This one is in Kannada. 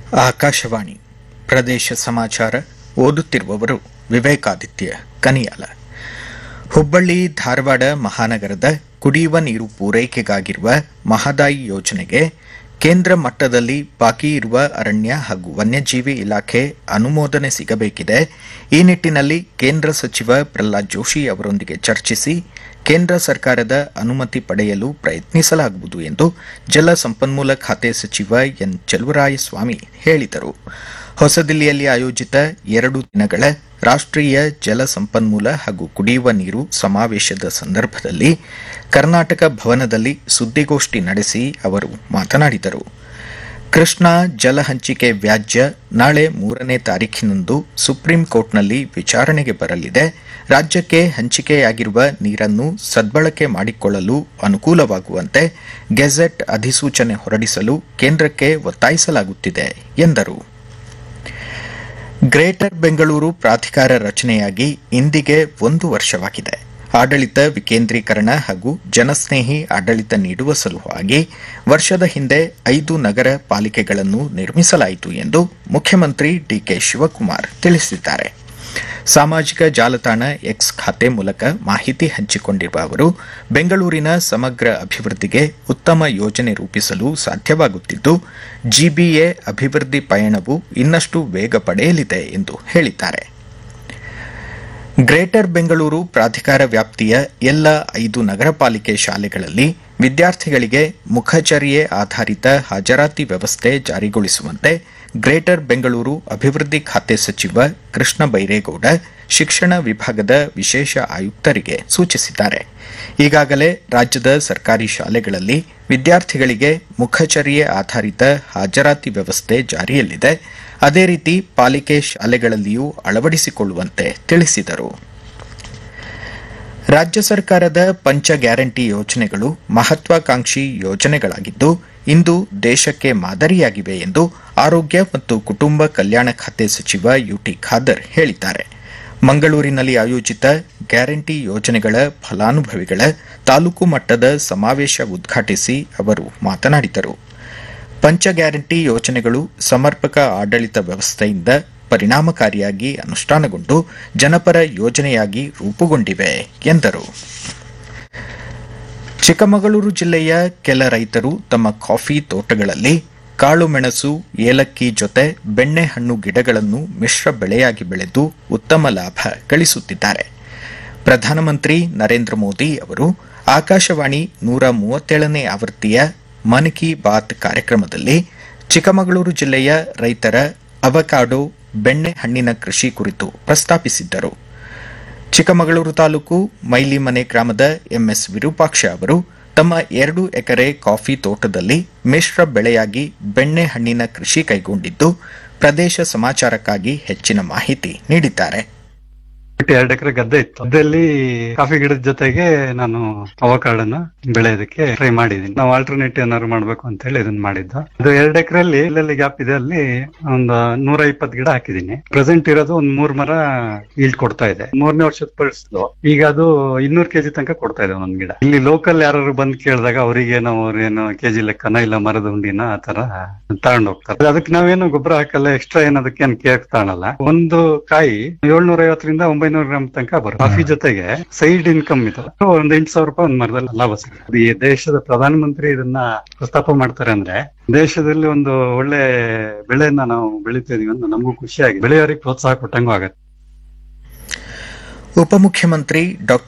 ಆಕಾಶವಾಣಿ ಪ್ರದೇಶ ಸಮಾಚಾರ ಓದುತ್ತಿರುವವರು ವಿವೇಕಾದಿತ್ಯ ಕನಿಯಾಲ ಹುಬ್ಬಳ್ಳಿ ಧಾರವಾಡ ಮಹಾನಗರದ ಕುಡಿಯುವ ನೀರು ಪೂರೈಕೆಗಾಗಿರುವ ಮಹದಾಯಿ ಯೋಜನೆಗೆ ಕೇಂದ್ರ ಮಟ್ಟದಲ್ಲಿ ಬಾಕಿ ಇರುವ ಅರಣ್ಯ ಹಾಗೂ ವನ್ಯಜೀವಿ ಇಲಾಖೆ ಅನುಮೋದನೆ ಸಿಗಬೇಕಿದೆ ಈ ನಿಟ್ಟಿನಲ್ಲಿ ಕೇಂದ್ರ ಸಚಿವ ಪ್ರಹ್ಲಾದ್ ಜೋಶಿ ಅವರೊಂದಿಗೆ ಚರ್ಚಿಸಿ ಕೇಂದ್ರ ಸರ್ಕಾರದ ಅನುಮತಿ ಪಡೆಯಲು ಪ್ರಯತ್ನಿಸಲಾಗುವುದು ಎಂದು ಜಲ ಸಂಪನ್ಮೂಲ ಖಾತೆ ಸಚಿವ ಎನ್ ಚಲುವರಾಯಸ್ವಾಮಿ ಹೇಳಿದರು ಹೊಸದಿಲ್ಲಿಯಲ್ಲಿ ಆಯೋಜಿತ ಎರಡು ದಿನಗಳ ರಾಷ್ಟ್ರೀಯ ಜಲ ಸಂಪನ್ಮೂಲ ಹಾಗೂ ಕುಡಿಯುವ ನೀರು ಸಮಾವೇಶದ ಸಂದರ್ಭದಲ್ಲಿ ಕರ್ನಾಟಕ ಭವನದಲ್ಲಿ ಸುದ್ದಿಗೋಷ್ಠಿ ನಡೆಸಿ ಅವರು ಮಾತನಾಡಿದರು ಕೃಷ್ಣಾ ಜಲ ಹಂಚಿಕೆ ವ್ಯಾಜ್ಯ ನಾಳೆ ಮೂರನೇ ತಾರೀಖಿನಂದು ಸುಪ್ರೀಂ ಕೋರ್ಟ್ನಲ್ಲಿ ವಿಚಾರಣೆಗೆ ಬರಲಿದೆ ರಾಜ್ಯಕ್ಕೆ ಹಂಚಿಕೆಯಾಗಿರುವ ನೀರನ್ನು ಸದ್ಬಳಕೆ ಮಾಡಿಕೊಳ್ಳಲು ಅನುಕೂಲವಾಗುವಂತೆ ಗೆಜೆಟ್ ಅಧಿಸೂಚನೆ ಹೊರಡಿಸಲು ಕೇಂದ್ರಕ್ಕೆ ಒತ್ತಾಯಿಸಲಾಗುತ್ತಿದೆ ಎಂದರು ಗ್ರೇಟರ್ ಬೆಂಗಳೂರು ಪ್ರಾಧಿಕಾರ ರಚನೆಯಾಗಿ ಇಂದಿಗೆ ಒಂದು ವರ್ಷವಾಗಿದೆ ಆಡಳಿತ ವಿಕೇಂದ್ರೀಕರಣ ಹಾಗೂ ಜನಸ್ನೇಹಿ ಆಡಳಿತ ನೀಡುವ ಸಲುವಾಗಿ ವರ್ಷದ ಹಿಂದೆ ಐದು ನಗರ ಪಾಲಿಕೆಗಳನ್ನು ನಿರ್ಮಿಸಲಾಯಿತು ಎಂದು ಮುಖ್ಯಮಂತ್ರಿ ಡಿಕೆ ಶಿವಕುಮಾರ್ ತಿಳಿಸಿದ್ದಾರೆ ಸಾಮಾಜಿಕ ಜಾಲತಾಣ ಎಕ್ಸ್ ಖಾತೆ ಮೂಲಕ ಮಾಹಿತಿ ಹಂಚಿಕೊಂಡಿರುವ ಅವರು ಬೆಂಗಳೂರಿನ ಸಮಗ್ರ ಅಭಿವೃದ್ಧಿಗೆ ಉತ್ತಮ ಯೋಜನೆ ರೂಪಿಸಲು ಸಾಧ್ಯವಾಗುತ್ತಿದ್ದು ಜಿಬಿಎ ಅಭಿವೃದ್ಧಿ ಪಯಣವು ಇನ್ನಷ್ಟು ವೇಗ ಪಡೆಯಲಿದೆ ಎಂದು ಹೇಳಿದ್ದಾರೆ ಗ್ರೇಟರ್ ಬೆಂಗಳೂರು ಪ್ರಾಧಿಕಾರ ವ್ಯಾಪ್ತಿಯ ಎಲ್ಲ ಐದು ನಗರ ಪಾಲಿಕೆ ಶಾಲೆಗಳಲ್ಲಿ ವಿದ್ಯಾರ್ಥಿಗಳಿಗೆ ಮುಖಚರ್ಯೆ ಆಧಾರಿತ ಹಾಜರಾತಿ ವ್ಯವಸ್ಥೆ ಜಾರಿಗೊಳಿಸುವಂತೆ ಗ್ರೇಟರ್ ಬೆಂಗಳೂರು ಅಭಿವೃದ್ಧಿ ಖಾತೆ ಸಚಿವ ಕೃಷ್ಣ ಬೈರೇಗೌಡ ಶಿಕ್ಷಣ ವಿಭಾಗದ ವಿಶೇಷ ಆಯುಕ್ತರಿಗೆ ಸೂಚಿಸಿದ್ದಾರೆ ಈಗಾಗಲೇ ರಾಜ್ಯದ ಸರ್ಕಾರಿ ಶಾಲೆಗಳಲ್ಲಿ ವಿದ್ಯಾರ್ಥಿಗಳಿಗೆ ಮುಖಚರ್ಯೆ ಆಧಾರಿತ ಹಾಜರಾತಿ ವ್ಯವಸ್ಥೆ ಜಾರಿಯಲ್ಲಿದೆ ಅದೇ ರೀತಿ ಪಾಲಿಕೆ ಶಾಲೆಗಳಲ್ಲಿಯೂ ಅಳವಡಿಸಿಕೊಳ್ಳುವಂತೆ ತಿಳಿಸಿದರು ರಾಜ್ಯ ಸರ್ಕಾರದ ಪಂಚ ಗ್ಯಾರಂಟಿ ಯೋಜನೆಗಳು ಮಹತ್ವಾಕಾಂಕ್ಷಿ ಯೋಜನೆಗಳಾಗಿದ್ದು ಇಂದು ದೇಶಕ್ಕೆ ಮಾದರಿಯಾಗಿವೆ ಎಂದು ಆರೋಗ್ಯ ಮತ್ತು ಕುಟುಂಬ ಕಲ್ಯಾಣ ಖಾತೆ ಸಚಿವ ಯುಟಿ ಖಾದರ್ ಹೇಳಿದ್ದಾರೆ ಮಂಗಳೂರಿನಲ್ಲಿ ಆಯೋಜಿತ ಗ್ಯಾರಂಟಿ ಯೋಜನೆಗಳ ಫಲಾನುಭವಿಗಳ ತಾಲೂಕು ಮಟ್ಟದ ಸಮಾವೇಶ ಉದ್ಘಾಟಿಸಿ ಅವರು ಮಾತನಾಡಿದರು ಪಂಚ ಗ್ಯಾರಂಟಿ ಯೋಜನೆಗಳು ಸಮರ್ಪಕ ಆಡಳಿತ ವ್ಯವಸ್ಥೆಯಿಂದ ಪರಿಣಾಮಕಾರಿಯಾಗಿ ಅನುಷ್ಠಾನಗೊಂಡು ಜನಪರ ಯೋಜನೆಯಾಗಿ ರೂಪುಗೊಂಡಿವೆ ಎಂದರು ಚಿಕ್ಕಮಗಳೂರು ಜಿಲ್ಲೆಯ ಕೆಲ ರೈತರು ತಮ್ಮ ಕಾಫಿ ತೋಟಗಳಲ್ಲಿ ಕಾಳು ಮೆಣಸು ಏಲಕ್ಕಿ ಜೊತೆ ಬೆಣ್ಣೆಹಣ್ಣು ಗಿಡಗಳನ್ನು ಮಿಶ್ರ ಬೆಳೆಯಾಗಿ ಬೆಳೆದು ಉತ್ತಮ ಲಾಭ ಗಳಿಸುತ್ತಿದ್ದಾರೆ ಪ್ರಧಾನಮಂತ್ರಿ ನರೇಂದ್ರ ಮೋದಿ ಅವರು ಆಕಾಶವಾಣಿ ನೂರ ಮೂವತ್ತೇಳನೇ ಆವೃತ್ತಿಯ ಮನ್ ಕಿ ಬಾತ್ ಕಾರ್ಯಕ್ರಮದಲ್ಲಿ ಚಿಕ್ಕಮಗಳೂರು ಜಿಲ್ಲೆಯ ರೈತರ ಅವಕಾಡೋ ಬೆಣ್ಣೆ ಹಣ್ಣಿನ ಕೃಷಿ ಕುರಿತು ಪ್ರಸ್ತಾಪಿಸಿದ್ದರು ಚಿಕ್ಕಮಗಳೂರು ತಾಲೂಕು ಮೈಲಿಮನೆ ಗ್ರಾಮದ ಎಂಎಸ್ ವಿರೂಪಾಕ್ಷ ಅವರು ತಮ್ಮ ಎರಡು ಎಕರೆ ಕಾಫಿ ತೋಟದಲ್ಲಿ ಮಿಶ್ರ ಬೆಳೆಯಾಗಿ ಬೆಣ್ಣೆ ಹಣ್ಣಿನ ಕೃಷಿ ಕೈಗೊಂಡಿದ್ದು ಪ್ರದೇಶ ಸಮಾಚಾರಕ್ಕಾಗಿ ಹೆಚ್ಚಿನ ಮಾಹಿತಿ ನೀಡಿದ್ದಾರೆ ಎರಡು ಎಕರೆ ಗದ್ದೆ ಇತ್ತು ಗದ್ದೆಯಲ್ಲಿ ಕಾಫಿ ಗಿಡದ ಜೊತೆಗೆ ನಾನು ಅವಕಾಡನ್ನ ಬೆಳೆಯೋದಕ್ಕೆ ಟ್ರೈ ಮಾಡಿದೀನಿ ನಾವು ಆಲ್ಟರ್ನೇಟ್ ಏನಾದ್ರು ಮಾಡ್ಬೇಕು ಅಂತ ಹೇಳಿ ಇದನ್ನ ಮಾಡಿದ್ದು ಅದು ಎರಡು ಎಕರೆಯಲ್ಲಿ ಎಲ್ಲೆಲ್ಲಿ ಗ್ಯಾಪ್ ಇದೆ ಅಲ್ಲಿ ಒಂದು ನೂರ ಇಪ್ಪತ್ತು ಗಿಡ ಹಾಕಿದೀನಿ ಪ್ರೆಸೆಂಟ್ ಇರೋದು ಒಂದ್ ಮೂರ್ ಮರ ಈಲ್ಡ್ ಕೊಡ್ತಾ ಇದೆ ಮೂರನೇ ವರ್ಷದ ಪಡಿಸ್ದು ಈಗ ಅದು ಇನ್ನೂರು ಕೆಜಿ ತನಕ ಕೊಡ್ತಾ ಇದೆ ಒಂದ್ ಗಿಡ ಇಲ್ಲಿ ಲೋಕಲ್ ಯಾರು ಬಂದ್ ಕೇಳಿದಾಗ ಅವರಿಗೆ ನಾವು ಏನು ಕೆಜಿ ಲೆಕ್ಕನ ಇಲ್ಲ ಮರದ ಉಂಡಿನ ಆ ತರ ತಗೊಂಡ್ ಹೋಗ್ತಾರೆ ಅದಕ್ಕೆ ನಾವೇನು ಗೊಬ್ಬರ ಹಾಕಲ್ಲ ಎಕ್ಸ್ಟ್ರಾ ಏನ್ ಅದಕ್ಕೆ ಏನ್ ಕೇರ್ ತಗೊಳಲ್ಲ ಒಂದು ಕಾಯಿ ಏಳ್ನೂರ ಐವತ್ತರಿಂದ ಒಂಬೈನೂರ ಗ್ರಾಮ್ ತನಕ ಬರುತ್ತೆ ಕಾಫಿ ಜೊತೆಗೆ ಸೈಡ್ ಇನ್ಕಮ್ ಇದು ಒಂದ್ ಎಂಟು ಸಾವಿರ ರೂಪಾಯಿ ಒಂದ್ ಮರದಲ್ಲಿ ಲಾಭ ಸಿಗುತ್ತೆ ಈ ದೇಶದ ಪ್ರಧಾನಮಂತ್ರಿ ಇದನ್ನ ಪ್ರಸ್ತಾಪ ಮಾಡ್ತಾರೆ ಅಂದ್ರೆ ದೇಶದಲ್ಲಿ ಒಂದು ಒಳ್ಳೆ ಬೆಳೆಯನ್ನ ನಾವು ಬೆಳಿತಿದೀವಿ ಅಂತ ನಮಗೂ ಖುಷಿಯಾಗಿ ಬೆಳೆಯೋರಿಗೆ ಪ್ರೋತ್ಸಾಹ ಕೊಟ್ಟಂಗೂ ಆಗತ್ತೆ ಉಪಮುಖ್ಯಮಂತ್ರಿ ಡಾ